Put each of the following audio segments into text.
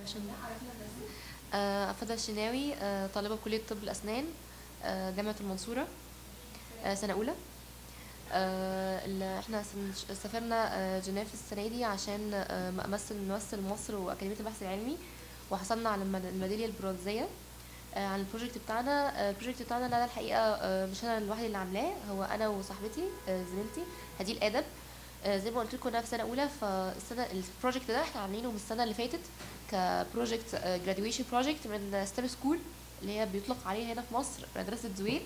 عشان آه، فدا الشناوي آه، طالبة بكلية طب الأسنان آه، جامعة المنصورة آه، سنة أولى آه، ال- احنا سن- سافرنا آه، جنيف السنة دي عشان آه، أمثل نمثل مصر وأكاديمية البحث العلمي وحصلنا على المد- الميدالية البرونزية آه، عن البروجكت بتاعنا آه، البروجكت بتاعنا ده الحقيقة آه، مش أنا لوحدي اللي عاملاه هو أنا وصاحبتي آه، زميلتي هديل آدم آه، زي ما قلت لكم انا في سنه اولى فالسنه البروجكت ده احنا عاملينه من السنه اللي فاتت كبروجكت جراديويشن بروجكت من ستيم سكول اللي هي بيطلق عليها هنا في مصر مدرسه زويل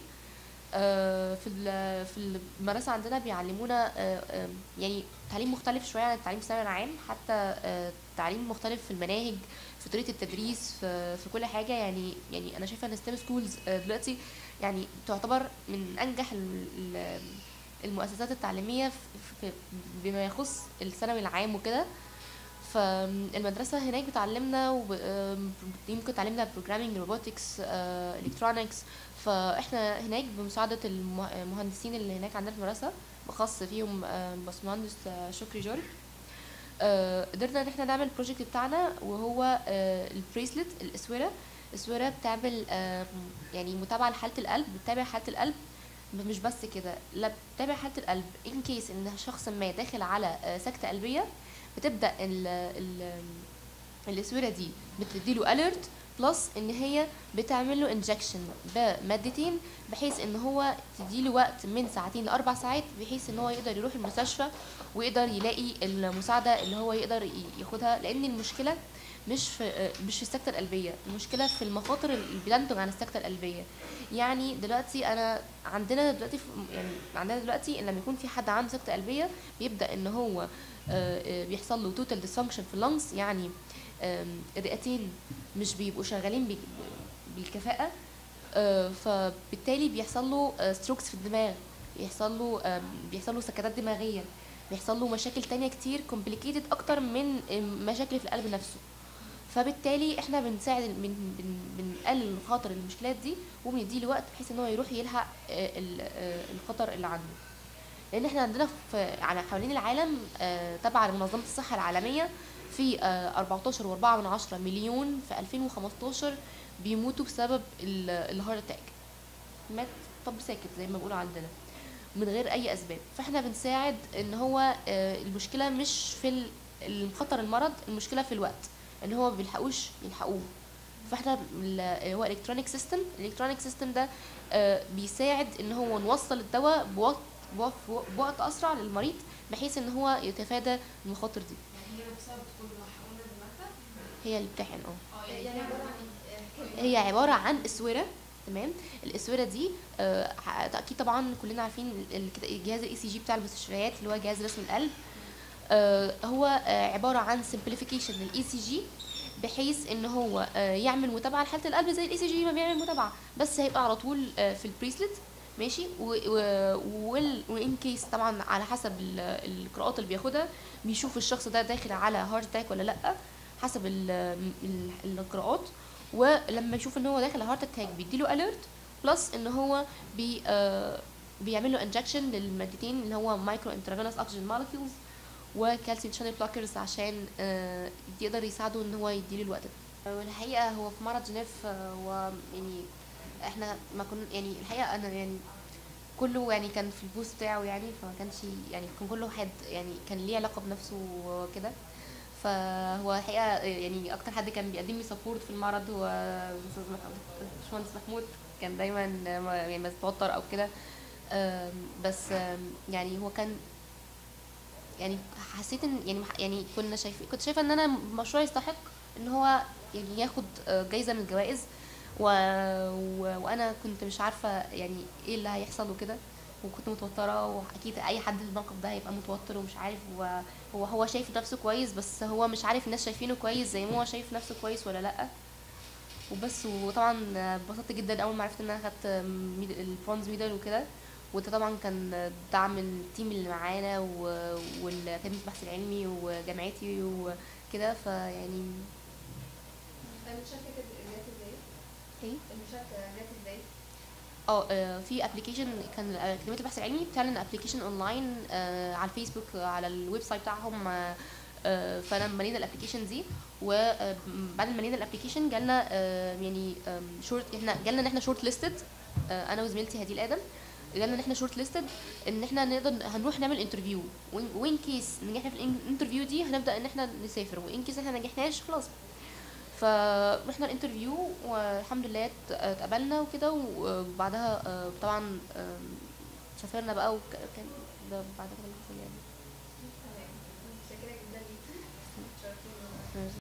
آه، في ال- في المدرسه عندنا بيعلمونا آه، آه، يعني تعليم مختلف شويه عن التعليم الثانوي العام حتى آه، تعليم مختلف في المناهج في طريقه التدريس في, في كل حاجه يعني يعني انا شايفه ان ستيم سكولز دلوقتي يعني تعتبر من انجح ال- ال- المؤسسات التعليميه في- في بما يخص الثانوي العام وكده فالمدرسة هناك بتعلمنا وب... آم، يمكن تعلمنا بروجرامينج روبوتكس الكترونكس فاحنا هناك بمساعدة الم- المهندسين اللي هناك عندنا في المدرسة بخاص فيهم آم، باشمهندس آه، شكري جورج آه، قدرنا ان احنا نعمل البروجكت بتاعنا وهو البريسلت الاسوره الاسوره بتعمل آم، يعني متابعه لحاله القلب بتتابع حاله القلب مش بس كده لا بتتابع حاله القلب ان كيس ان شخص ما داخل على آه، سكته قلبيه بتبدا ال ال الاسوره دي بتديله اليرت بلس ان هي بتعمل له انجكشن بمادتين بحيث ان هو تديله وقت من ساعتين لاربع ساعات بحيث ان هو يقدر يروح المستشفى ويقدر يلاقي المساعده اللي هو يقدر ي- ياخدها لان المشكله مش في مش في السكته القلبيه المشكله في المخاطر اللي بتنتج عن السكته القلبيه يعني دلوقتي انا عندنا دلوقتي في يعني عندنا دلوقتي ان لما يكون في حد عنده سكته قلبيه بيبدا ان هو آه، آه، بيحصل له توتال ديسفانكشن في اللنجز يعني آم، الرئتين مش بيبقوا شغالين بال- بالكفاءه آه، فبالتالي بيحصل له ستروكس في الدماغ بيحصل له آم، بيحصل له سكتات دماغيه بيحصل له مشاكل تانية كتير كومبليكيتد اكتر من آم، مشاكل في القلب نفسه فبالتالي احنا بنساعد بن بن بنقلل من خاطر المشكلات دي وبنديله وقت بحيث ان هو يروح يلحق آه، ال- آه، الخطر اللي عنده لان احنا عندنا في على حوالين العالم آه، تبع لمنظمه الصحه العالميه في آه، 14.4 من عشرة مليون في 2015 بيموتوا بسبب ال- الهارت اتاك مات طب ساكت زي ما بيقولوا عندنا من غير اي اسباب فاحنا بنساعد ان هو آه، المشكله مش في ال- الخطر المرض المشكله في الوقت ان هو ما بيلحقوش يلحقوه فاحنا ال- هو الكترونيك سيستم الالكترونيك سيستم ده آه، بيساعد ان هو نوصل الدواء بوقت بوقت- بوقت اسرع للمريض بحيث ان هو يتفادى المخاطر دي يعني هي نفسها بتكون محقونه بالمكتب هي اللي بتحقن اه اه يعني عبارة عن إيه؟ هي عباره عن اسوره تمام الاسوره دي آه، ح- اكيد طبعا كلنا عارفين ال- ال- جهاز الاي سي جي بتاع المستشفيات اللي هو جهاز رسم القلب آه، هو آه، عباره عن سمبليفيكيشن للاي سي جي بحيث ان هو آه، يعمل متابعه لحاله القلب زي الاي سي جي ما بيعمل متابعه بس هيبقى على طول آه، في البريسلت ماشي وان كيس طبعا على حسب ال- القراءات اللي بياخدها بيشوف الشخص ده داخل على هارت اتاك ولا لا حسب ال- ال- القراءات ولما يشوف ان هو داخل هارت اتاك بيديله اليرت بلس ان هو بي آه بيعمل له انجكشن للمادتين اللي هو مايكرو انترافينوس اوكسجين مولكيولز وكالسيوم شانل بلوكرز عشان آه يقدر يساعده ان هو يديله الوقت ده والحقيقه هو في معرض جنيف آه، هو يعني احنا ما كنا يعني الحقيقه انا يعني كله يعني كان في البوست بتاعه يعني فما كانش يعني كان كله حد يعني كان ليه علاقه بنفسه وكده فهو الحقيقه يعني اكتر حد كان بيقدم لي سبورت في المعرض هو الاستاذ محمود باشمهندس محمود كان دايما يعني متوتر او كده آم، بس آم، يعني هو كان يعني حسيت ان يعني يعني كنا شايفين كنت شايفه ان انا مشروع يستحق ان هو يعني ياخد آه، جايزه من الجوائز و... و... وانا كنت مش عارفه يعني ايه اللي هيحصل وكده وكنت متوتره واكيد اي حد في الموقف ده هيبقى متوتر ومش عارف هو هو هو شايف نفسه كويس بس هو مش عارف الناس شايفينه كويس زي ما هو شايف نفسه كويس ولا لا وبس وطبعا اتبسطت جدا اول ما عرفت ان انا خدت ميد- البرونز ميدال وكده وده طبعا كان دعم التيم اللي معانا و- والاكاديميه البحث العلمي وجامعتي وكده فيعني المشاركة كانت جات ازاي؟ ايه المشاركة جات ازاي؟ اه آه، في ابلكيشن كان اكاديميه البحث العلمي بتعلن ابلكيشن اونلاين آه، على الفيسبوك آه، على الويب سايت بتاعهم آه، آه، فانا ملينا الابلكيشن دي وبعد ما ملينا الابلكيشن جالنا آه، يعني شورت احنا جالنا ان احنا شورت ليستد انا وزميلتي هديل ادم جالنا ان احنا شورت ليستد ان احنا نقدر هنروح نعمل انترفيو وين كيس نجحنا في الانترفيو دي هنبدا ان احنا نسافر وان كيس احنا ما نجحناش خلاص فرحنا الانترفيو والحمد لله ات- اتقبلنا وكده وبعدها آه، طبعا آم، سافرنا بقى وكان ده بعد كده اللي حصل يعني تمام متشكرة جدا ليكي شرفتينا ماشي.